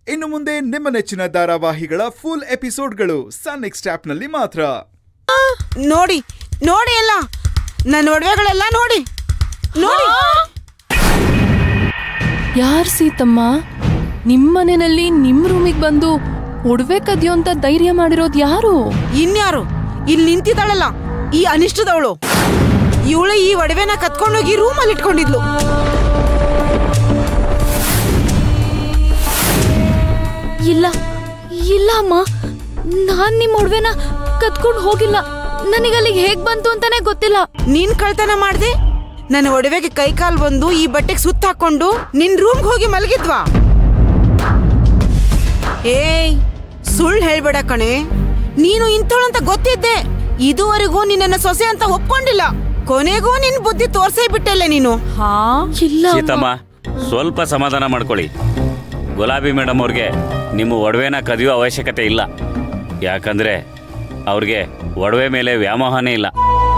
ಇನ್ನು ಮುಂದೆ ನಿಮ್ಮ ನೆಚ್ಚಿನ ಧಾರಾವಾಹಿಗಳ ಫುಲ್ ಎಪಿಸೋಡ್ಗಳು ಸನ್ ನೆಕ್ಸ್ಟ್ ಆಪ್ನಲ್ಲಿ ಮಾತ್ರ ನೋಡಿ ನೋಡಿ ಎಲ್ಲ ನನ್ನ ಒಡವೆಗಳೆಲ್ಲ ನೋಡಿ ನೋಡಿ ಯಾರ್ ಸೀತಮ್ಮ ನಿಮ್ಮನೆಯಲ್ಲಿ ನಿಮ್ ರೂಮಿಗೆ ಬಂದು ಒಡವೆ ಕದಿಯೋ ಅಂತ ಧೈರ್ಯ ಮಾಡಿರೋದ್ ಯಾರು ಇನ್ಯಾರು ಇಲ್ಲಿ ನಿಂತಿದ್ದಾಳಲ್ಲ ಈ ಅನಿಷ್ಟದವಳು ಇವಳು ಈ ಒಡವೆನ ಕತ್ಕೊಂಡೋಗಿ ರೂಮಲ್ಲಿ ಇಟ್ಕೊಂಡಿದ್ಲು ಇಲ್ಲ ಇಲ್ಲ ಅಮ್ಮ ನಾನ್ ನಿಮ್ ಒಡವೆನ ಕತ್ಕೊಂಡು ಹೋಗಿಲ್ಲ ನನಗೆ ಅಲ್ಲಿಗೆ ಹೇಗ್ ಬಂತು ಅಂತಾನೆ ಗೊತ್ತಿಲ್ಲ ನೀನ್ ಕಳ್ತನ ಮಾಡ್ದೆ ನನ್ನ ಒಡವೆಗೆ ಕೈ ಕಾಲ್ ಬಂದು ಈ ಬಟ್ಟೆಗೆ ಸುತ್ತ ಹಾಕೊಂಡು ನಿನ್ ರೂಮ್ಗೆ ಹೋಗಿ ಮಲಗಿದ್ವಾ ಏಯ್ ಸುಳ್ಳು ಹೇಳ್ಬೇಡ ಕಣೆ ನೀನು ಇಂಥವಳು ಅಂತ ಗೊತ್ತಿದ್ದೆ ಇದುವರೆಗೂ ನಿನ್ನ ಸೊಸೆ ಅಂತ ಒಪ್ಕೊಂಡಿಲ್ಲ ಕೊನೆಗೂ ನಿನ್ ಬುದ್ಧಿ ತೋರ್ಸೇ ಬಿಟ್ಟಲ್ಲ ನೀನು ಹಾ ಇಲ್ಲ ಅಮ್ಮ. ಸೀತಮ್ಮ ಸ್ವಲ್ಪ ಸಮಾಧಾನ ಮಾಡ್ಕೊಳ್ಳಿ ಗುಲಾಬಿ ಮೇಡಮ್ ಅವ್ರಿಗೆ ನಿಮ್ಮ ಒಡವೆನ ಕದಿಯೋ ಅವಶ್ಯಕತೆ ಇಲ್ಲ ಯಾಕಂದ್ರೆ ಅವ್ರಿಗೆ ಒಡವೆ ಮೇಲೆ ವ್ಯಾಮೋಹನೇ ಇಲ್ಲ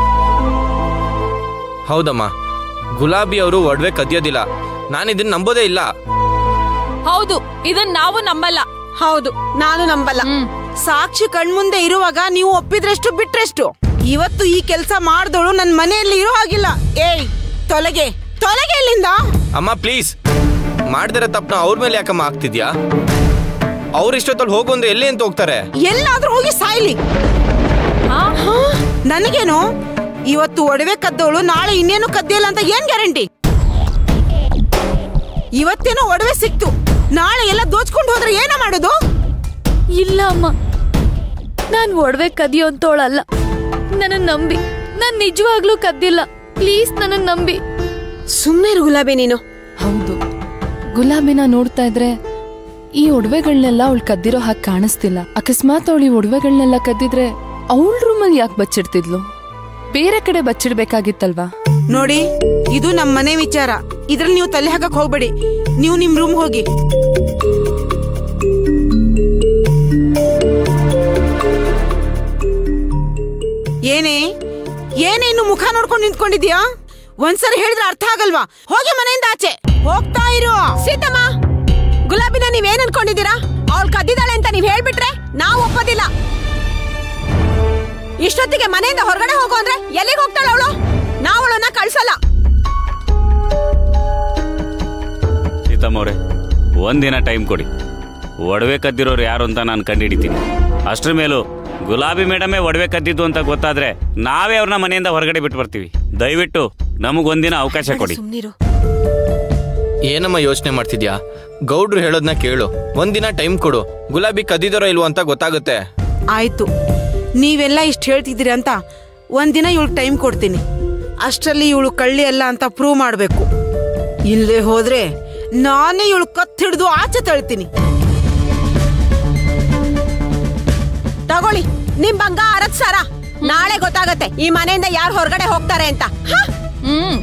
ಹೌದಮ್ಮ ಗುಲಾಬಿ ಅವರು ಒಡವೆ ಕದಿಯೋದಿಲ್ಲ ನಾನು ಇದನ್ನ ನಂಬೋದೇ ಇಲ್ಲ ಹೌದು ಇದನ್ ನಾವು ನಂಬಲ್ಲ ಹೌದು ನಾನು ನಂಬಲ್ಲ ಸಾಕ್ಷಿ ಕಣ್ಮುಂದೆ ಇರುವಾಗ ನೀವು ಒಪ್ಪಿದ್ರೆಷ್ಟು ಬಿಟ್ರೆಷ್ಟು ಇವತ್ತು ಈ ಕೆಲಸ ಮಾಡ್ದೋಳು ನನ್ನ ಮನೆಯಲ್ಲಿ ಇರೋ ಹಾಗಿಲ್ಲ ಏಯ್ ತೊಲಗೆ ತೊಲಗೆ ಇಲ್ಲಿಂದ ಅಮ್ಮ ಪ್ಲೀಸ್ ಮಾಡ್ದಿರೋ ತಪ್ಪನ ಅವ್ರ ಮೇಲೆ ಯಾಕಮ್ಮ ಆಗ್ತಿದ್ಯಾ ಅವ್ರ ಇಷ್ಟೊತ್ತಲ್ಲಿ ಹೋಗು ಅಂದ್ರೆ ಎಲ್ಲಿ ಅಂತ ಹೋಗ್ತಾರೆ ಎಲ್ಲಾದ್ರೂ ಹೋಗಿ ಸಾಯ್ಲಿ ಹಾ, ನನಗೇನು ಇವತ್ತು ಒಡವೆ ಕದ್ದವಳು ನಾಳೆ ಇನ್ನೇನು ಕದ್ದಿಲ್ಲ ಅಂತ ಏನ್ ಗ್ಯಾರಂಟಿ ಇವತ್ತೇನೋ ಒಡವೆ ಸಿಕ್ತು ನಾಳೆ ಎಲ್ಲ ದೋಚ್ಕೊಂಡು ಹೋದ್ರೆ ಏನ ಮಾಡೋದು ಇಲ್ಲ ಅಮ್ಮ ನಾನ್ ಒಡವೆ ಕದಿಯೋ ಅಂತೋಳಲ್ಲ ನನ್ನ ನಂಬಿ ನಾನ್ ನಿಜವಾಗ್ಲೂ ಕದ್ದಿಲ್ಲ ಪ್ಲೀಸ್ ನನ್ನ ನಂಬಿ ಸುಮ್ಮನೆ ಗುಲಾಬಿ ನೀನು ಹೌದು ಗುಲಾಬಿನ ನೋಡ್ತಾ ಇದ್ರೆ ಈ ಒಡವೆಗಳನ್ನೆಲ್ಲ ಅವಳು ಕದ್ದಿರೋ ಹಾಗೆ ಕಾಣಿಸ್ತಿಲ್ಲ ಅಕಸ್ಮಾತ್ ಅವಳು ಈ ಒಡವೆಗಳನ್ನೆಲ್ಲ ಕದ್ದಿದ್ರೆ ಅವಳ ರೂಮಲ್ಲಿ ಯಾಕೆ ಬಚ್ಚಿಡ್ತಿದ್ಲು ಬೇರೆ ಕಡೆ ಬಚ್ಚಿಡ್ಬೇಕಾಗಿತ್ತಲ್ವಾ ನೋಡಿ ಇದು ನಮ್ಮ ಮನೆ ವಿಚಾರ ಇದ್ರಲ್ಲಿ ನೀವು ತಲೆ ಹಾಕಕ್ ಹೋಗ್ಬೇಡಿ ನೀವು ನಿಮ್ ರೂಮ್ ಹೋಗಿ ಏನೇ ಏನೇ ಇನ್ನು ಮುಖ ನೋಡ್ಕೊಂಡು ನಿಂತ್ಕೊಂಡಿದ್ಯಾ ಒಂದ್ಸರಿ ಹೇಳಿದ್ರೆ ಅರ್ಥ ಆಗಲ್ವಾ ಹೋಗಿ ಮನೆಯಿಂದ ಆಚೆ ಹೋಗ್ತಾ ಇರು ಸೀತಮ್ಮ ಗುಲಾಬಿನ ನೀವೇನ್ ಅನ್ಕೊಂಡಿದ್ದೀರಾ ಅವಳು ಕದ್ದಿದ್ದಾಳೆ ಅಂತ ನೀವ್ ಹೇಳ್ಬಿಟ್ರೆ ನಾವು ಒಪ್ಪೋದಿಲ್ಲ ಇಷ್ಟೊತ್ತಿಗೆ ಮನೆಯಿಂದ ಹೊರಗಡೆ ಹೋಗು ಅಂದ್ರೆ ಎಲ್ಲಿಗೆ ಹೋಗ್ತಾಳ ಅವಳು ನಾವು ಅವಳನ್ನ ಕಳ್ಸಲ್ಲ ಸೀತಮ್ಮ ಅವರೇ ಒಂದಿನ ಟೈಮ್ ಕೊಡಿ ಒಡವೆ ಕದ್ದಿರೋರು ಯಾರು ಅಂತ ನಾನು ಕಂಡುಹಿಡಿತೀನಿ ಅಷ್ಟ್ರ ಮೇಲೂ ಗುಲಾಬಿ ಮೇಡಮೇ ಒಡವೆ ಕದ್ದಿದ್ದು ಅಂತ ಗೊತ್ತಾದ್ರೆ ನಾವೇ ಅವ್ರನ್ನ ಮನೆಯಿಂದ ಹೊರಗಡೆ ಬಿಟ್ಟು ಬರ್ತೀವಿ ದಯವಿಟ್ಟು ನಮಗೊಂದಿನ ಅವಕಾಶ ಕೊಡಿ ಸುಮ್ನಿರು ಏನಮ್ಮ ಯೋಚನೆ ಮಾಡ್ತಿದ್ಯಾ ಗೌಡ್ರು ಹೇಳೋದ್ನ ಕೇಳು ಒಂದಿನ ಟೈಮ್ ಕೊಡು ಗುಲಾಬಿ ಕದ್ದಿದಾರೋ ಇಲ್ವೋ ಅಂತ ಗೊತ್ತಾಗುತ್ತೆ ಆಯ್ತು ನೀವೆಲ್ಲ ಇಷ್ಟು ಹೇಳ್ತಿದ್ದೀರಿ ಅಂತ ಒಂದಿನ ಇವಳು ಟೈಮ್ ಕೊಡ್ತೀನಿ ಅಷ್ಟರಲ್ಲಿ ಇವಳು ಕಳ್ಳಿ ಅಲ್ಲ ಅಂತ ಪ್ರೂವ್ ಮಾಡಬೇಕು ಇಲ್ಲದೆ ಹೋದ್ರೆ ನಾನೇ ಇವಳು ಕತ್ ಹಿಡಿದು ಆಚೆ ತಳ್ತೀನಿ ತಗೊಳ್ಳಿ ನಿಮ್ ಬಂಗಾರದ ಸರ ನಾಳೆ ಗೊತ್ತಾಗತ್ತೆ ಈ ಮನೆಯಿಂದ ಯಾರು ಹೊರಗಡೆ ಹೋಗ್ತಾರೆ ಅಂತ ಹ? ಹ್ಮ್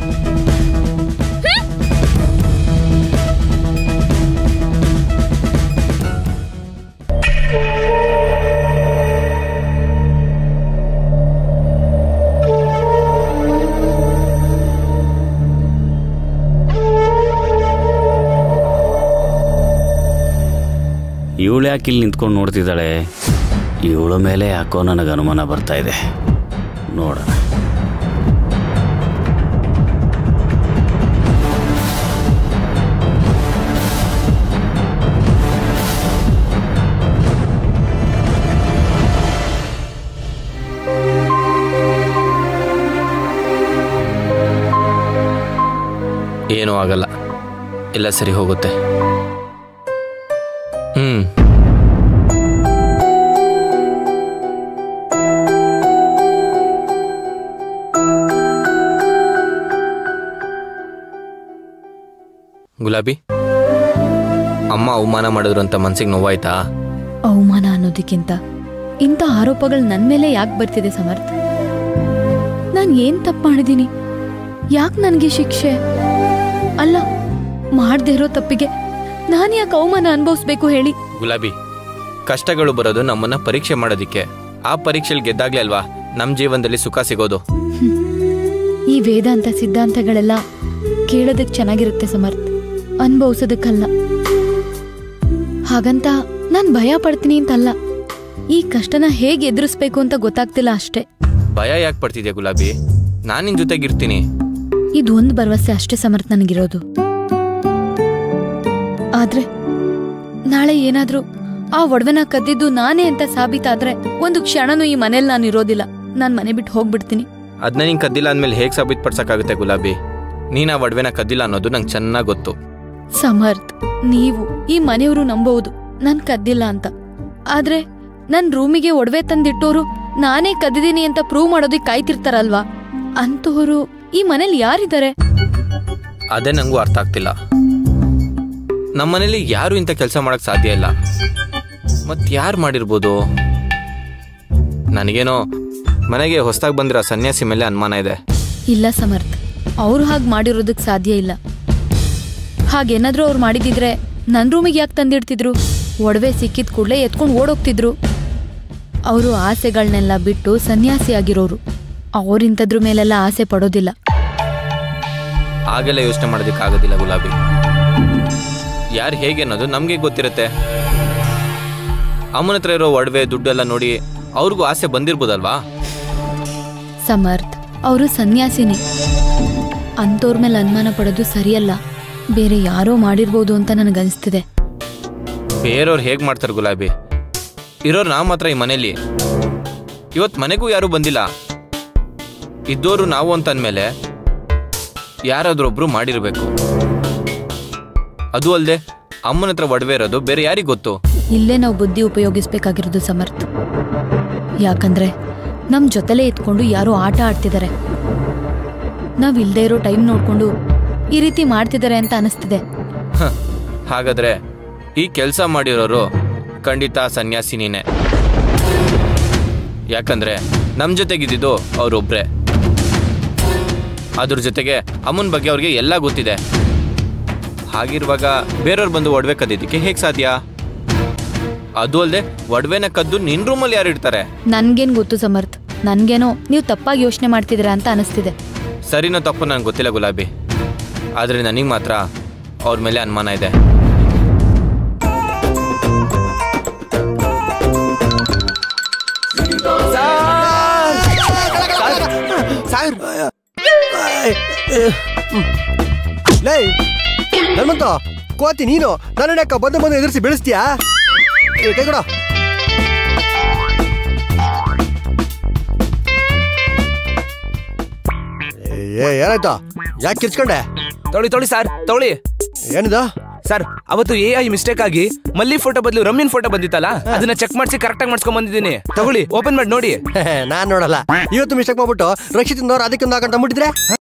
ಇವಳು ಯಾಕೆ ಇಲ್ಲಿ ನಿಂತ್ಕೊಂಡು ನೋಡ್ತಿದ್ದಾಳೆ ಇವಳ ಮೇಲೆ ಯಾಕೋ ನನಗೆ ಅನುಮಾನ ಬರ್ತಾ ಇದೆ ನೋಡೋಣ ಏನೂ ಆಗಲ್ಲ ಎಲ್ಲ ಸರಿ ಹೋಗುತ್ತೆ ಹ್ಮ್ ಗುಲಾಬಿ ಅಮ್ಮ ಅವಮಾನ ಮಾಡಿದ್ರು ಅಂತ ಮನ್ಸಿಗೆ ನೋವಾಯ್ತಾ ಅವಮಾನ ಅನ್ನೋದಕ್ಕಿಂತ ಇಂಥ ಆರೋಪಗಳು ನನ್ ಮೇಲೆ ಯಾಕೆ ಬರ್ತಿದೆ ಸಮರ್ಥ ನಾನ್ ಏನ್ ತಪ್ಪು ಮಾಡಿದೀನಿ ಯಾಕೆ ನನಗೆ ಶಿಕ್ಷೆ ಅಲ್ಲ ಮಾಡ್ದೇ ಇರೋ ತಪ್ಪಿಗೆ ನಾನು ಯಾಕೆ ಅವಮಾನ ಅನುಭವಿಸ್ಬೇಕು ಹೇಳಿ ಗುಲಾಬಿ ಕಷ್ಟಗಳು ಬರೋದು ನಮ್ಮನ್ನ ಪರೀಕ್ಷೆ ಮಾಡೋದಿಕ್ಕೆ ಆ ಪರೀಕ್ಷೆಯಲ್ಲಿ ಗೆದ್ದಾಗ್ಲೇ ಅಲ್ವಾ ನಮ್ಮ ಜೀವನದಲ್ಲಿ ಸುಖ ಸಿಗೋದು ಈ ವೇದಾಂತ ಸಿದ್ಧಾಂತಗಳೆಲ್ಲ ಕೇಳೋದಕ್ ಚೆನ್ನಾಗಿರುತ್ತೆ ಸಮರ್ಥ ಅನುಭವಿಸೋದಕ್ಕಲ್ಲ ಹಾಗಂತ ನಾನ್ ಭಯ ಪಡ್ತೀನಿ ಅಂತಲ್ಲ ಈ ಕಷ್ಟನ ಹೇಗೆ ಎದುರಿಸ್ಬೇಕು ಅಂತ ಗೊತ್ತಾಗ್ತಿಲ್ಲ ಅಷ್ಟೇ ಭಯ ಯಾಕೆ ಪಡ್ತಿದ್ಯಾ ಗುಲಾಬಿ ನಾನು ನಿನ್ ಜೊತೆಗಿರ್ತೀನಿ ಇದೊಂದು ಭರವಸೆ ಅಷ್ಟೇ ಸಮರ್ಥ ನನಗಿರೋದು ಆದ್ರೆ ನಾಳೆ ಏನಾದ್ರೂ ಆ ಒಡವೆನ ಕದ್ದಿದ್ದು ನಾನೇ ಅಂತ ಸಾಬೀತಾದ್ರೆ ಒಂದು ಕ್ಷಣನೂ ಈ ಮನೇಲಿ ನಾನು ಇರೋದಿಲ್ಲ ನಾನ್ ಮನೆ ಬಿಟ್ಟು ಹೋಗ್ಬಿಡ್ತೀನಿ ಅದನ್ನ ನೀನ್ ಕದ್ದಿಲ್ಲ ಅಂದ್ಮೇಲೆ ಹೇಗೆ ಸಾಬೀತುಪಡ್ಸಕ್ಕಾಗುತ್ತೆ ಗುಲಾಬಿ ನೀನ್ ಆ ಒಡವೆನ ಕದ್ದಿಲ್ಲ ಅನ್ನೋದು ನಂಗೆ ಚೆನ್ನಾಗಿ ಗೊತ್ತು ಸಮರ್ಥ್ ನೀವು ಈ ಮನೆಯವರು ನಂಬಹುದು ನಾನ್ ಕದ್ದಿಲ್ಲ ಅಂತ ಆದ್ರೆ ನನ್ ರೂಮಿಗೆ ಒಡವೆ ತಂದಿಟ್ಟೋರು ನಾನೇ ಕದ್ದಿದ್ದೀನಿ ಅಂತ ಪ್ರೂವ್ ಮಾಡೋದಕ್ಕೆ ಕಾಯ್ತಿರ್ತಾರಲ್ವಾ ಅಂತವರು ಈ ಮನೇಲಿ ಯಾರಿದ್ದಾರೆ ಅದೇ ನಂಗೂ ಅರ್ಥ ಆಗ್ತಿಲ್ಲ ನಮ್ಮನೇಲಿ ಯಾರು ಇಂಥ ಕೆಲಸ ಮಾಡಕ್ ಸಾಧ್ಯ ಇಲ್ಲ ಮತ್ ಯಾರು ಮಾಡಿರ್ಬೋದು ನನಗೇನೋ ಮನೆಗೆ ಹೊಸದಾಗಿ ಬಂದಿರೋ ಸನ್ಯಾಸಿ ಮೇಲೆ ಅನುಮಾನ ಇದೆ ಇಲ್ಲ ಸಮರ್ಥ್ ಅವ್ರು ಹಾಗೆ ಮಾಡಿರೋದಕ್ಕೆ ಸಾಧ್ಯ ಇಲ್ಲ ಹಾಗೇನಾದ್ರೂ ಅವ್ರು ಮಾಡಿದಿದ್ರೆ ನನ್ನ ರೂಮಿಗೆ ಯಾಕೆ ತಂದಿಡ್ತಿದ್ರು ಒಡವೆ ಸಿಕ್ಕಿದ ಕೂಡಲೇ ಎತ್ಕೊಂಡು ಓಡೋಗ್ತಿದ್ರು ಅವರು ಆಸೆಗಳನ್ನೆಲ್ಲ ಬಿಟ್ಟು ಸನ್ಯಾಸಿ ಆಗಿರೋರು ಅವ್ರಿಂಥದ್ರ ಮೇಲೆಲ್ಲ ಆಸೆ ಪಡೋದಿಲ್ಲ ಆಗೆಲ್ಲ ಯೋಚನೆ ಮಾಡೋದಕ್ಕಾಗೋದಿಲ್ಲ ಗುಲಾಬಿ ಯಾರು ಹೇಗೆ ಅನ್ನೋದು ನಮಗೆ ಗೊತ್ತಿರುತ್ತೆ ಅಮ್ಮನ ಹತ್ರ ಇರೋ ಒಡವೆ ದುಡ್ಡೆಲ್ಲ ನೋಡಿ ಅವ್ರಿಗೂ ಆಸೆ ಬಂದಿರ್ಬೋದಲ್ವಾ ಸಮರ್ಥ್ ಅವರು ಸನ್ಯಾಸಿನಿ ಅಂಥವ್ರ ಮೇಲೆ ಅನುಮಾನ ಪಡೋದು ಸರಿಯಲ್ಲ ಬೇರೆ ಯಾರೋ ಮಾಡಿರ್ಬೋದು ಅಂತ ನನಗನ್ಸ್ತಿದೆ ಬೇರೆಯವ್ರು ಹೇಗೆ ಮಾಡ್ತಾರೆ ಗುಲಾಬಿ ಇರೋರು ನಾವು ಮಾತ್ರ ಈ ಮನೇಲಿ ಇವತ್ತು ಮನೆಗೂ ಯಾರೂ ಬಂದಿಲ್ಲ ಇದ್ದೋರು ನಾವು ಅಂತ ಅಂದಮೇಲೆ ಯಾರಾದ್ರೊಬ್ರು ಮಾಡಿರ್ಬೇಕು ಅದು ಅಲ್ಲದೆ ಅಮ್ಮನ ಹತ್ರ ಒಡವೆ ಇರೋದು ಬೇರೆ ಯಾರಿಗೆ ಗೊತ್ತು ಇಲ್ಲೇ ನಾವು ಬುದ್ಧಿ ಉಪಯೋಗಿಸ್ಬೇಕಾಗಿರೋದು ಸಮರ್ಥ ಯಾಕಂದ್ರೆ ನಮ್ ಜೊತೆಲೇ ಇದ್ಕೊಂಡು ಯಾರೋ ಆಟ ಆಡ್ತಿದ್ದಾರೆ ನಾವ್ ಇಲ್ದೇ ಇರೋ ಟೈಮ್ ನೋಡ್ಕೊಂಡು ಈ ರೀತಿ ಮಾಡ್ತಿದ್ದಾರೆ ಅಂತ ಅನಿಸ್ತಿದೆ ಹ, ಹಾಗಾದ್ರೆ ಈ ಕೆಲಸ ಮಾಡಿರೋರು ಖಂಡಿತ ಸನ್ಯಾಸಿನಿನೇ ಯಾಕಂದ್ರೆ ನಮ್ಮ ಜೊತೆಗಿದ್ದಿದ್ದು ಅವರೊಬ್ರೆ ಅದ್ರ ಜೊತೆಗೆ ಅಮ್ಮನ ಬಗ್ಗೆ ಅವ್ರಿಗೆ ಎಲ್ಲ ಗೊತ್ತಿದೆ ಹಾಗಿರುವಾಗ ಬೇರೆಯವ್ರು ಬಂದು ಒಡವೆ ಕದ್ದಿದ್ದಕ್ಕೆ ಹೇಗೆ ಸಾಧ್ಯ ಅದು ಅಲ್ಲದೆ ಒಡವೆನ ಕದ್ದು ನಿನ್ ರೂಮಲ್ಲಿ ಯಾರು ಇಡ್ತಾರೆ ನನ್ಗೇನ್ ಗೊತ್ತು ಸಮರ್ಥ ನನ್ಗೇನೋ ನೀವು ತಪ್ಪಾಗಿ ಯೋಚನೆ ಮಾಡ್ತಿದ್ದೀರಾ ಅಂತ ಅನಿಸ್ತಿದೆ ಸರಿನೋ ತಪ್ಪು ನನಗೆ ಗೊತ್ತಿಲ್ಲ ಗುಲಾಬಿ ಆದರೆ ನನಗೆ ಮಾತ್ರ ಅವ್ರ ಮೇಲೆ ಅನುಮಾನ ಇದೆ ಸಾರ್ ಲೇ ಹನುಮಂತ ಕೋತಿ ನೀನು ನನ್ನ ಯಾಕ ಬಂದು ಬಂದು ಎದುರಿಸಿ ಬೆಳೆಸ್ತೀಯಾ ಏ, ಕೈ ಕೊಡು ಏ ಏನಾಯ್ತು ಯಾಕೆ ಕಿರ್ಚ್ಕೊಂಡೆ ತೊಳಿ ತೊಳಿ ಸರ್ ತೊಳಿ ಏನಿದು ಸರ್ ಅವತ್ತು ಎ ಐ ಮಿಸ್ಟೇಕ್ ಆಗಿ ಮಲ್ಲಿ ಫೋಟೋ ಬದಲು ರಮ್ಯನ್ ಫೋಟೋ ಬಂದಿತ್ತಲ್ಲ ಅದನ್ನ ಚೆಕ್ ಮಾಡಿಸಿ ಕರೆಕ್ಟ್ ಆಗಿ ಮಾಡ್ಸ್ಕೊಂಡ್ ಬಂದಿದ್ದೀನಿ ತಗೊಳ್ಳಿ ಓಪನ್ ಮಾಡಿ ನೋಡಿ ನಾನ್ ನೋಡಲ್ಲ ಇವತ್ತು ಮಿಸ್ಟೇಕ್ ಮಾಡ್ಬಿಟ್ಟು ರಕ್ಷಿತ್ ಅದಕ್ಕೆ ಹಾಕಂತ ಮುಟ್ಟಿದ್ರೆ